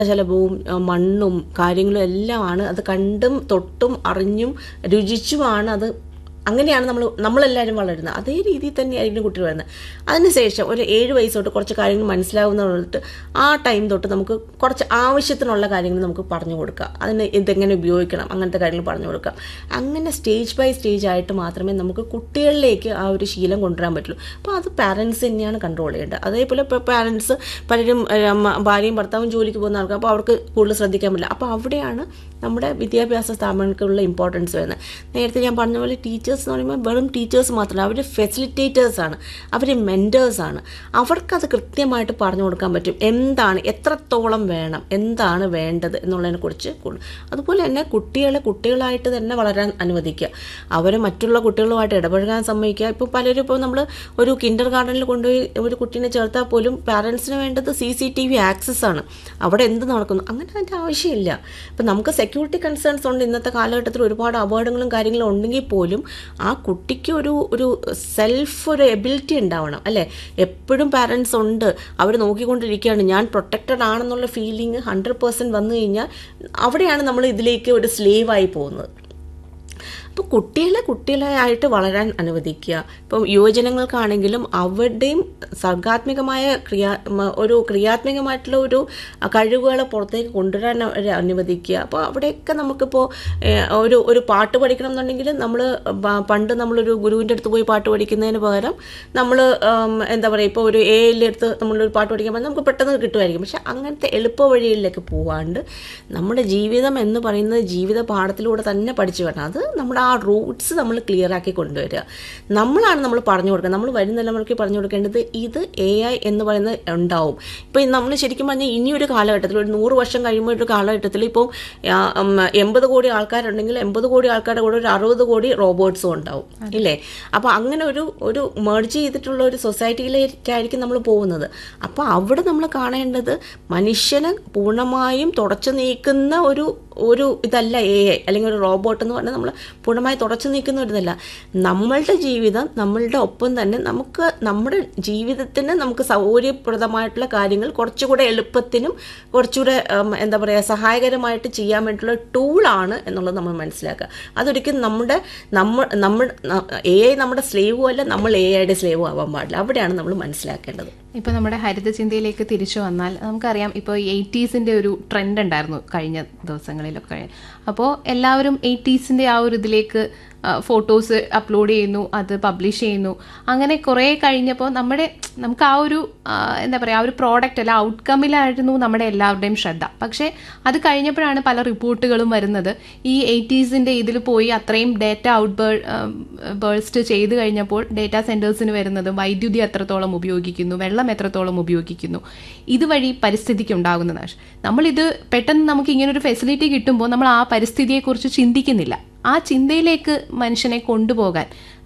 ജലവും ആ, മണ്ണും കാര്യങ്ങളും എല്ലാമാണ് അത് കണ്ടും തൊട്ടും അറിഞ്ഞും രുചിച്ചുമാണ് അത് അങ്ങനെയാണ് നമ്മൾ നമ്മളെല്ലാവരും വളരുന്നത് അതേ രീതിയിൽ തന്നെയായിരിക്കും കുട്ടികൾ വരുന്നത് അതിനുശേഷം ഒരു ഏഴ് വയസ്സ് തൊട്ട് കുറച്ച് കാര്യങ്ങൾ മനസ്സിലാവുന്ന തൊട്ട് ആ ടൈം തൊട്ട് നമുക്ക് കുറച്ച് ആവശ്യത്തിനുള്ള കാര്യങ്ങൾ നമുക്ക് പറഞ്ഞു കൊടുക്കാം അതിന് ഇതെങ്ങനെ ഉപയോഗിക്കണം അങ്ങനത്തെ കാര്യങ്ങൾ പറഞ്ഞു കൊടുക്കാം അങ്ങനെ സ്റ്റേജ് ബൈ സ്റ്റേജ് ആയിട്ട് മാത്രമേ നമുക്ക് കുട്ടികളിലേക്ക് ആ ഒരു ശീലം കൊണ്ടുവരാൻ പറ്റുള്ളൂ അപ്പോൾ അത് പാരൻസ് തന്നെയാണ് കൺട്രോൾ ചെയ്യേണ്ടത് അതേപോലെ ഇപ്പോൾ പാരൻസ് പലരും ഏഹ്, അമ്മ- ഭാര്യയും ഭർത്താവും ജോലിക്ക് പോകുന്ന ആൾക്കാർ അപ്പോൾ അവർക്ക് കൂടുതൽ ശ്രദ്ധിക്കാൻ പറ്റില്ല അപ്പോൾ അവിടെയാണ് നമ്മുടെ വിദ്യാഭ്യാസ സ്ഥാപനങ്ങൾക്കുള്ള ഇമ്പോർട്ടൻസ് വരുന്നത് നേരത്തെ ഞാൻ പറഞ്ഞ പോലെ ടീച്ചേഴ്സ് എന്ന് പറയുമ്പോൾ വെറും ടീച്ചേഴ്സ് മാത്രമല്ല അവർ ഫെസിലിറ്റേറ്റേഴ്സാണ് അവർ മെൻറ്റേഴ്സാണ് അവർക്കത് കൃത്യമായിട്ട് പറഞ്ഞു കൊടുക്കാൻ പറ്റും എന്താണ് എത്രത്തോളം വേണം എന്താണ് വേണ്ടത് എന്നുള്ളതിനെക്കുറിച്ച് കൂടുതൽ അതുപോലെ തന്നെ കുട്ടികളെ കുട്ടികളായിട്ട് തന്നെ വളരാൻ അനുവദിക്കുക അവർ മറ്റുള്ള കുട്ടികളുമായിട്ട് ഇടപഴകാൻ സമ്മതിക്കുക ഇപ്പോൾ പലരും ഇപ്പോൾ നമ്മൾ ഒരു കിൻഡർ ഗാർഡനിൽ കൊണ്ടുപോയി ഒരു കുട്ടീനെ ചേർത്താൽ പോലും പാരൻസിന് വേണ്ടത് C C T V access ആണ് അവിടെ എന്ത് നടക്കുന്നു അങ്ങനെ അതിൻ്റെ ആവശ്യമില്ല ഇപ്പം നമുക്ക് സെക്യൂരിറ്റി കൺസേൺസ് ഉണ്ട് ഇന്നത്തെ കാലഘട്ടത്തിൽ ഒരുപാട് അപകടങ്ങളും കാര്യങ്ങളും ഉണ്ടെങ്കിൽ പോലും ആ കുട്ടിക്ക് ഒരു ഒരു സെൽഫ് ഒരു എബിലിറ്റി ഉണ്ടാവണം അല്ലേ എപ്പോഴും പാരൻസ് ഉണ്ട് അവർ നോക്കിക്കൊണ്ടിരിക്കുകയാണ് ഞാൻ പ്രൊട്ടക്റ്റഡ് ആണെന്നുള്ള ഫീലിംഗ് ഹൺഡ്രഡ് പേഴ്സൻറ്റ് വന്നു കഴിഞ്ഞാൽ അവിടെയാണ് നമ്മൾ ഇതിലേക്ക് ഒരു സ്ലേവ് ആയി പോകുന്നത് അപ്പോൾ കുട്ടികളെ കുട്ടികളെ ആയിട്ട് വളരാൻ അനുവദിക്കുക ഇപ്പം യുവജനങ്ങൾക്കാണെങ്കിലും അവരുടെയും സർഗാത്മകമായ ക്രിയാ മ- ഒരു ക്രിയാത്മകമായിട്ടുള്ള ഒരു കഴിവുകളെ പുറത്തേക്ക് കൊണ്ടുവരാൻ അവരെ അനുവദിക്കുക അപ്പോൾ അവിടെയൊക്കെ നമുക്കിപ്പോൾ ഏഹ്, ഒരു ഒരു പാട്ട് പഠിക്കണം എന്നുണ്ടെങ്കിൽ നമ്മൾ പണ്ട് നമ്മളൊരു ഗുരുവിൻ്റെ അടുത്ത് പോയി പാട്ട് പഠിക്കുന്നതിന് പകരം നമ്മൾ എന്താ പറയുക ഇപ്പോൾ ഒരു എയിലെ അടുത്ത് നമ്മളൊരു പാട്ട് പഠിക്കാൻ പറഞ്ഞാൽ നമുക്ക് പെട്ടെന്ന് കിട്ടുമായിരിക്കും പക്ഷെ അങ്ങനത്തെ എളുപ്പ വഴികളിലേക്ക് പോവാണ്ട് നമ്മുടെ ജീവിതം എന്ന് പറയുന്നത് ജീവിത പാഠത്തിലൂടെ തന്നെ പഠിച്ചു വരണം അത് നമ്മുടെ ആ റൂട്ട്സ് നമ്മൾ ക്ലിയർ ആക്കി കൊണ്ടുവരിക നമ്മളാണ് നമ്മൾ പറഞ്ഞു കൊടുക്കുക നമ്മൾ വരും തലമുറയ്ക്ക് പറഞ്ഞു കൊടുക്കേണ്ടത് ഇത് എ ഐ എന്ന് പറയുന്നത് ഉണ്ടാവും ഇപ്പോൾ നമ്മൾ ശരിക്കും പറഞ്ഞാൽ ഇനിയൊരു കാലഘട്ടത്തിൽ ഒരു നൂറ് വർഷം കഴിയുമ്പോൾ ഒരു കാലഘട്ടത്തിൽ ഇപ്പോൾ ആ, ഉം, എൺപത് കോടി ആൾക്കാരുണ്ടെങ്കിൽ എൺപത് കോടി ആൾക്കാരുടെ കൂടെ ഒരു അറുപത് കോടി റോബോട്ട്സും ഉണ്ടാവും ഇല്ലേ അപ്പോൾ അങ്ങനെ ഒരു ഒരു മെർജ് ചെയ്തിട്ടുള്ള ഒരു സൊസൈറ്റിയിലേക്കായിരിക്കും നമ്മൾ പോകുന്നത് അപ്പോൾ അവിടെ നമ്മൾ കാണേണ്ടത് മനുഷ്യനെ പൂർണ്ണമായും തുടച്ചു നീക്കുന്ന ഒരു ഒരു ഇതല്ല എ ഐ അല്ലെങ്കിൽ ഒരു റോബോട്ട് എന്ന് പറഞ്ഞാൽ നമ്മൾ പൂർണ്ണമായി തുടച്ചു നീക്കുന്ന ഒരു ഇതല്ല നമ്മളുടെ ജീവിതം നമ്മളുടെ ഒപ്പം തന്നെ നമുക്ക് നമ്മുടെ ജീവിതത്തിന് നമുക്ക് സൗകര്യപ്രദമായിട്ടുള്ള കാര്യങ്ങൾ കുറച്ചുകൂടെ എളുപ്പത്തിനും കുറച്ചുകൂടെ ഉം, എന്താ പറയുക സഹായകരമായിട്ട് ചെയ്യാൻ വേണ്ടിയിട്ടുള്ള ടൂളാണ് എന്നുള്ളത് നമ്മൾ മനസ്സിലാക്കുക അതൊരിക്കലും നമ്മുടെ നമ്മൾ നമ്മൾ എ ഐ നമ്മുടെ സ്ലേവും അല്ല നമ്മൾ എ ഐയുടെ സ്ലേവും ആവാൻ പാടില്ല അവിടെയാണ് നമ്മൾ മനസ്സിലാക്കേണ്ടത് ഇപ്പോൾ നമ്മുടെ ഹരിത ചിന്തയിലേക്ക് തിരിച്ചു വന്നാൽ നമുക്കറിയാം ഇപ്പോൾ എയ്റ്റീസിൻ്റെ ഒരു ട്രെൻഡ് ഉണ്ടായിരുന്നു കഴിഞ്ഞ ദിവസങ്ങളിലൊക്കെ അപ്പോൾ എല്ലാവരും എയ്റ്റീസിൻ്റെ ആ ഒരു ഇതിലേക്ക് ഫോട്ടോസ് അപ്ലോഡ് ചെയ്യുന്നു അത് പബ്ലിഷ് ചെയ്യുന്നു അങ്ങനെ കുറേ കഴിഞ്ഞപ്പോൾ നമ്മുടെ നമുക്ക് ആ ഒരു ആ, എന്താ പറയുക ആ ഒരു പ്രോഡക്റ്റ് അല്ല ഔട്ട്കമ്മിലായിരുന്നു നമ്മുടെ എല്ലാവരുടെയും ശ്രദ്ധ പക്ഷേ അത് കഴിഞ്ഞപ്പോഴാണ് പല റിപ്പോർട്ടുകളും വരുന്നത് ഈ എയ്റ്റീസിൻ്റെ ഇതിൽ പോയി അത്രയും ഡേറ്റ ഔട്ട് ബേഴ്സ്റ്റ് ചെയ്ത് കഴിഞ്ഞപ്പോൾ ഡേറ്റാ സെൻറ്റേഴ്സിന് വരുന്നത് വൈദ്യുതി എത്രത്തോളം ഉപയോഗിക്കുന്നു വെള്ളം എത്രത്തോളം ഉപയോഗിക്കുന്നു ഇതുവഴി പരിസ്ഥിതിക്ക് ഉണ്ടാകുന്ന നാശം നമ്മളിത് പെട്ടെന്ന് നമുക്ക് ഇങ്ങനെ ഒരു ഫെസിലിറ്റി കിട്ടുമ്പോൾ നമ്മൾ ആ പരിസ്ഥിതിയെക്കുറിച്ച് ചിന്തിക്കുന്നില്ല ആ ചിന്തയിലേക്ക് മനുഷ്യനെ കൊണ്ടുപോകാൻ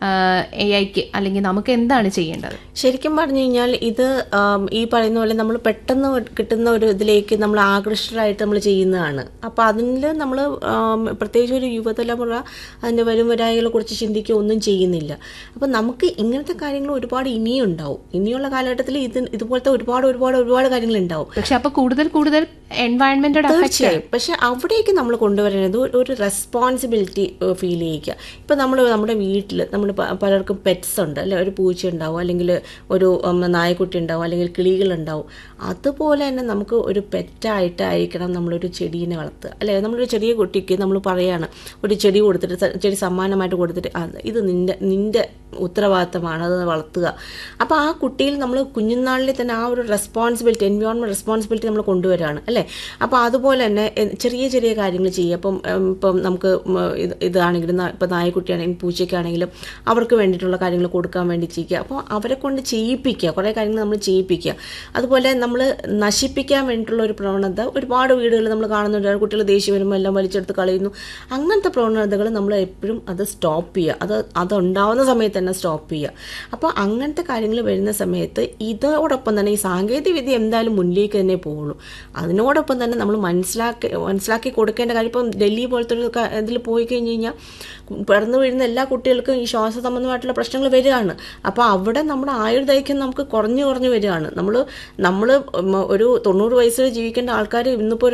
എ ഐക്ക് അല്ലെങ്കിൽ നമുക്ക് എന്താണ് ചെയ്യേണ്ടത് ശരിക്കും പറഞ്ഞു കഴിഞ്ഞാൽ ഇത് ആം, ഈ പറയുന്ന പോലെ നമ്മൾ പെട്ടെന്ന് കിട്ടുന്ന ഒരു ഇതിലേക്ക് നമ്മൾ ആകൃഷ്ടരായിട്ട് നമ്മൾ ചെയ്യുന്നതാണ് അപ്പോൾ അതിൽ നമ്മൾ പ്രത്യേകിച്ച് ഒരു യുവതലമുറ അതിൻ്റെ വരും വരായികളെ കുറിച്ച് ചിന്തിക്കുക ഒന്നും ചെയ്യുന്നില്ല അപ്പോൾ നമുക്ക് ഇങ്ങനത്തെ കാര്യങ്ങൾ ഒരുപാട് ഇനിയും ഉണ്ടാവും ഇനിയുള്ള കാലഘട്ടത്തിൽ ഇത് ഇതുപോലത്തെ ഒരുപാട് ഒരുപാട് ഒരുപാട് കാര്യങ്ങൾ ഉണ്ടാവും പക്ഷെ അപ്പൊ കൂടുതൽ കൂടുതൽ എൻവയൺമെന്റോട് അഫക്റ്റ് തീർച്ചയായും പക്ഷെ അവിടേക്ക് നമ്മൾ കൊണ്ടുവരുന്നത് ഒരു- ഒരു റെസ്പോൺസിബിലിറ്റി ഫീൽ ചെയ്യിക്കുക ഇപ്പം നമ്മൾ നമ്മുടെ വീട്ടിൽ നമ്മൾ പലർക്കും പെറ്റ്സ് ഉണ്ട് അല്ലെ ഒരു പൂച്ച ഉണ്ടാവും അല്ലെങ്കിൽ ഒരു ഉം, നായക്കുട്ടി ഉണ്ടാവും അല്ലെങ്കിൽ കിളികളുണ്ടാവും അതുപോലെ തന്നെ നമുക്ക് ഒരു പെറ്റായിട്ടായിരിക്കണം നമ്മളൊരു ചെടീനെ വളർത്തുക അല്ലെ നമ്മളൊരു ചെറിയ കുട്ടിക്ക് നമ്മൾ പറയാണ് ഒരു ചെടി കൊടുത്തിട്ട് സ- ചെടി സമ്മാനമായിട്ട് കൊടുത്തിട്ട് അത് ഇത് നിന്റെ നിന്റെ ഉത്തരവാദിത്തമാണ് അത് വളർത്തുക അപ്പോൾ ആ കുട്ടിയിൽ നമ്മൾ കുഞ്ഞുനാളിൽ തന്നെ ആ ഒരു റെസ്പോൺസിബിലിറ്റി എൻവയോൺമെൻറ്റ് റെസ്പോൺസിബിലിറ്റി നമ്മൾ കൊണ്ടുവരികയാണ് അല്ലേ അപ്പോൾ അതുപോലെ തന്നെ എ- ചെറിയ ചെറിയ കാര്യങ്ങൾ ചെയ്യുക അപ്പം ഉം, ഇപ്പം നമുക്ക് ഉം, ഇത് ഇതാണെങ്കിലും ന- ഇപ്പം നായക്കുട്ടിയാണെങ്കിലും പൂച്ചയ്ക്കാണെങ്കിലും അവർക്ക് വേണ്ടിയിട്ടുള്ള കാര്യങ്ങൾ കൊടുക്കാൻ വേണ്ടി ചെയ്യുക അപ്പോൾ അവരെ കൊണ്ട് ചെയ്യിപ്പിക്കുക കുറേ കാര്യങ്ങൾ നമ്മൾ ചെയ്യിപ്പിക്കുക അതുപോലെ നമ്മൾ നശിപ്പിക്കാൻ വേണ്ടിയിട്ടുള്ള ഒരു പ്രവണത ഒരുപാട് വീടുകളിൽ നമ്മൾ കാണുന്നുണ്ട് കുട്ടികൾ ദേഷ്യം വരുമ്പോൾ എല്ലാം വലിച്ചെടുത്ത് കളയുന്നു അങ്ങനത്തെ പ്രവണതകൾ നമ്മൾ എപ്പോഴും അത് സ്റ്റോപ്പ് ചെയ്യുക അത് അതുണ്ടാവുന്ന സമയത്ത് തന്നെ തന്നെ സ്റ്റോപ്പ് ചെയ്യുക അപ്പോൾ അങ്ങനത്തെ കാര്യങ്ങൾ വരുന്ന സമയത്ത് ഇതോടൊപ്പം തന്നെ ഈ സാങ്കേതിക വിദ്യ എന്തായാലും മുന്നിലേക്ക് തന്നെ പോകുള്ളൂ അതിനോടൊപ്പം തന്നെ നമ്മൾ മനസ്സിലാക്കി മനസ്സിലാക്കി കൊടുക്കേണ്ട കാര്യം ഇപ്പം ഡൽഹി പോലത്തെ ഒരു ക- ഇതിൽ പോയി കഴിഞ്ഞ് കഴിഞ്ഞാൽ പിറന്നു വീഴുന്ന എല്ലാ കുട്ടികൾക്കും ഈ ശ്വാസ സംബന്ധമായിട്ടുള്ള പ്രശ്നങ്ങൾ വരികയാണ് അപ്പോൾ അവിടെ നമ്മുടെ ആയുർദൈർഘ്യം നമുക്ക് കുറഞ്ഞു കുറഞ്ഞു വരികയാണ് നമ്മൾ നമ്മൾ ഒരു തൊണ്ണൂറ് വയസ്സിൽ ജീവിക്കേണ്ട ആൾക്കാർ ഇന്നിപ്പോൾ ഒരു